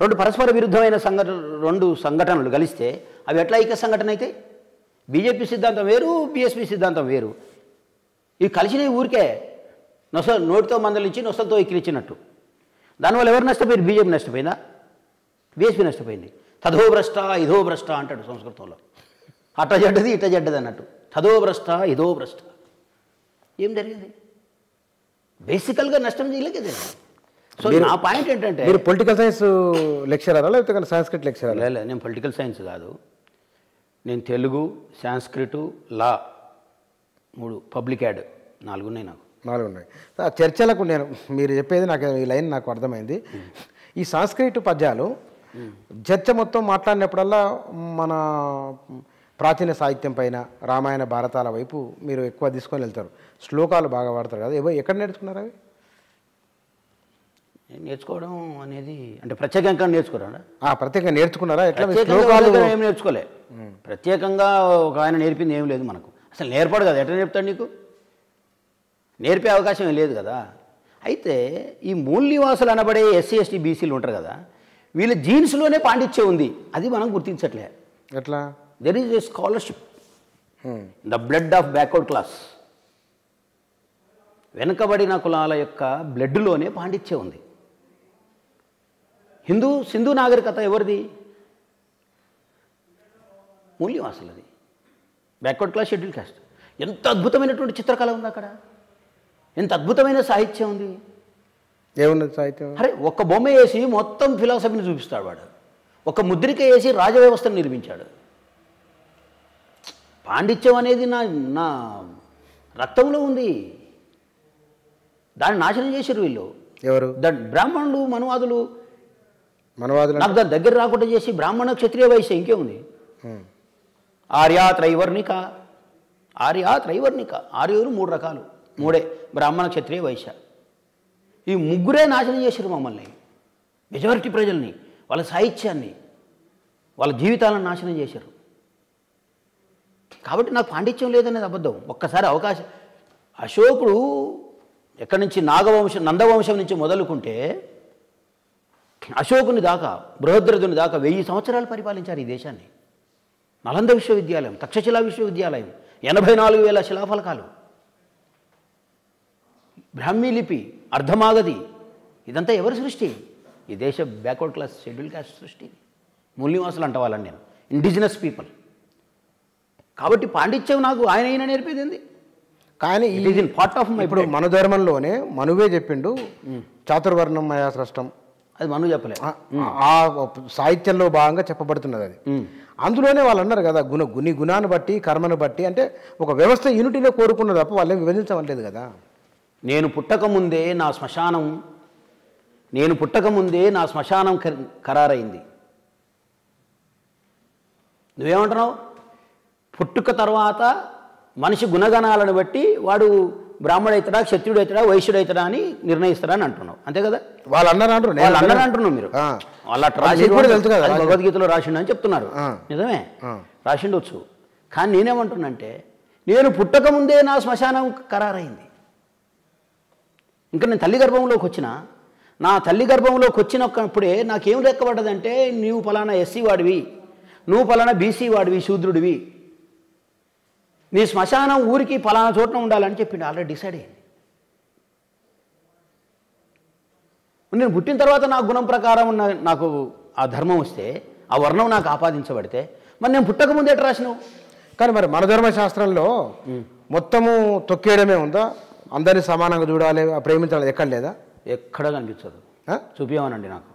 రెండు పరస్పర విరుద్ధమైన సంఘటన రెండు సంఘటనలు కలిస్తే అవి ఎట్లా ఐక్య సంఘటన అయితే బీజేపీ సిద్ధాంతం వేరు బీఎస్పీ సిద్ధాంతం వేరు ఇవి కలిసినవి ఊరికే నొస నోటితో మందలించి నొసలతో ఎక్కిలిచ్చినట్టు దానివల్ల ఎవరు నష్టపోయారు బీజేపీ నష్టపోయిందా బీఎస్పీ నష్టపోయింది తథో భ్రష్ట ఇదో భ్రష్ట అంటాడు సంస్కృతంలో అట్ట చెడ్డది ఇట్ట చెడ్డది అన్నట్టు తథో భ్రష్ట ఇదో భ్రష్ట ఏం జరిగింది బేసికల్గా నష్టం చేయలేకదే సో నా పాయింట్ ఏంటంటే మీరు పొలిటికల్ సైన్స్ లెక్చరరా లేకపోతే కానీ సంస్కృత్ లెక్చరరా లే, లే, నేను పొలిటికల్ సైన్స్ కాదు నేను తెలుగు సాంస్క్రిట్ లా మూడు పబ్లిక్ యాడ్ నాలుగు ఉన్నాయి నాకు నాలుగు ఉన్నాయి ఆ చర్చలకు నేను మీరు చెప్పేది నాకు ఈ లైన్ నాకు అర్థమైంది ఈ సంస్కృత పద్యాలు చర్చ మొత్తం మాట్లాడినప్పుడల్లా మన ప్రాచీన సాహిత్యం పైన రామాయణ భారతాల వైపు మీరు ఎక్కువ తీసుకొని వెళ్తారు శ్లోకాలు బాగా వాడతారు కదా ఎవ- ఎక్కడ నేర్చుకున్నారు అవి నేర్చుకోవడం అనేది అంటే ప్రత్యేకంగా నేర్చుకోరా ఆ ప్రత్యేకంగా నేర్చుకున్నారా ఎట్లా మీ ప్రత్యేకంగా శ్లోకాలు ఎవరి దగ్గర ఏం నేర్చుకోలే ప్రత్యేకంగా ఒక ఆయన నేర్పింది ఏం లేదు మనకు అసలు నేర్పడు కదా ఎట్లా నేర్పుతాడు నీకు నేర్పే అవకాశం ఏం లేదు కదా అయితే ఈ మూల్యవాసులు అనబడే ఎస్సీ ఎస్టీ బీసీలు ఉంటారు కదా వీళ్ళ జీన్స్లోనే పాండిత్యం ఉంది అది మనం గుర్తించట్లే ఎట్లా there is a scholarship hmm. The blood of backward class వెనుకబడిన కులాల యొక్క బ్లడ్లోనే పాండిత్యం ఉంది హిందూ సింధు నాగరికత ఎవరిది మూల్యవాసులది బ్యాక్వర్డ్ క్లాస్ షెడ్యూల్ కాస్ట్ ఎంత అద్భుతమైనటువంటి చిత్రకళ ఉంది అక్కడ ఎంత అద్భుతమైన సాహిత్యం ఉంది ఏమున్నది సాహిత్యం అరే ఒక్క బొమ్మ వేసి మొత్తం ఫిలాసఫీని చూపిస్తాడు వాడు ఒక ముద్రిక వేసి రాజవ్యవస్థను నిర్మించాడు పాండిత్యం అనేది నా నా రక్తంలో ఉంది దాన్ని నాశనం చేశారు వీళ్ళు ఎవరు దాని బ్రాహ్మణులు మనువాదులు మనవాదులు నాకు దాని దగ్గర రాకుండా చేసి బ్రాహ్మణ క్షత్రియ వైశ్య ఇంకేముంది హ్మ్. ఆర్యా త్రైవర్ణిక ఆర్యా త్రైవర్ణిక ఆర్యులు మూడు రకాలు మూడే బ్రాహ్మణ క్షత్రియ వైశ్య ఈ ముగ్గురే నాశనం చేశారు మమ్మల్ని మెజారిటీ ప్రజల్ని వాళ్ళ సాహిత్యాన్ని వాళ్ళ జీవితాలను నాశనం చేశారు కాబట్టి నాకు పాండిత్యం లేదనేది అబద్ధం ఒక్కసారి అవకాశం అశోకుడు ఎక్కడి నుంచి నాగవంశం నందవంశం నుంచి మొదలుకుంటే అశోకుని దాకా బృహద్రథుని దాకా వెయ్యి సంవత్సరాలు పరిపాలించారు ఈ దేశాన్ని నలంద విశ్వవిద్యాలయం తక్షశిలా విశ్వవిద్యాలయం ఎనభై నాలుగు వేల శిలాఫలకాలు బ్రాహ్మీ లిపి అర్ధమాగది ఇదంతా ఎవరి సృష్టి ఈ దేశ బ్యాక్వర్డ్ క్లాస్ షెడ్యూల్ కాస్ట్ సృష్టి మూల్యవాసులు అంట వాళ్ళని నేను ఇండిజినస్ పీపుల్ కాబట్టి పాండిత్యం నాకు ఆయన అయినా నేర్పేది ఏంది కానీ ఈ it is in part of my ఇప్పుడు మన ధర్మంలోనే మనువే చెప్పిండు చాతుర్వర్ణం మయా సృష్టం అది మను చెప్పలే ఆ- ఆ సాహిత్యంలో భాగంగా చెప్పబడుతున్నది అది అందులోనే వాళ్ళు అన్నారు కదా గుణ గుని గుణాన్ని బట్టి కర్మను బట్టి అంటే ఒక వ్యవస్థ యూనిటీలో కోరుకున్నది తప్ప వాళ్ళేం విభజించవట్లేదు కదా నేను పుట్టక ముందే నా శ్మశానం నేను పుట్టక ముందే నా శ్మశానం ఖ- ఖరారైంది నువ్వేమంటున్నావు పుట్టుక తర్వాత మనిషి గుణగణాలను బట్టి వాడు బ్రాహ్మడైతడా క్షత్రియుడైతడా వైశ్యుడైతడా అని నిర్ణయిస్తాడా అని అంటున్నావు అంతే కదా వాళ్ళు అన్నారు అంటారు నేను వాళ్ళు అన్నారు అన్నాను. అంటున్నావు మీరు ఆ. వాళ్ళు అట్లా అది రాసి నీకు కూడా తెలుసు కదా, రాసి- భగవద్గీతలో రాసిండు అని చెప్తున్నారు ఆ. నిజమే ఆ. రాసిండొచ్చు కానీ నేనేమంటున్నంటే నేను పుట్టక ముందే నా శ్మశానం ఖరారైంది ఇంకా నేను తల్లి గర్భంలోకి వచ్చిన నా తల్లి గర్భంలోకి వచ్చినప్పుడే నాకేం లెక్కబడ్డదంటే నీవు ఫలానా ఎస్సీ వాడివి నువ్వు ఫలానా బీసీ వాడివి శూద్రుడివి నీ శ్మశానం ఊరికి ఫలానా చోట్న ఉండాలని చెప్పిండు ఆల్రెడీ డిసైడ్ అయింది నేను పుట్టిన తర్వాత నా గుణం ప్రకారం ఉన్న నాకు ఆ ధర్మం వస్తే ఆ వర్ణం నాకు ఆపాదించబడితే మరి నేను పుట్టక ముందే ఎట్లా రాసినావు కానీ మరి మన ధర్మశాస్త్రంలో మొత్తము తొక్కేయడమే ఉందా అందరినీ సమానంగా చూడాలి ప్రేమించాలి ఎక్కడ లేదా ఎక్కడ కనిపించదు ఆ? చూపించమనండి నాకు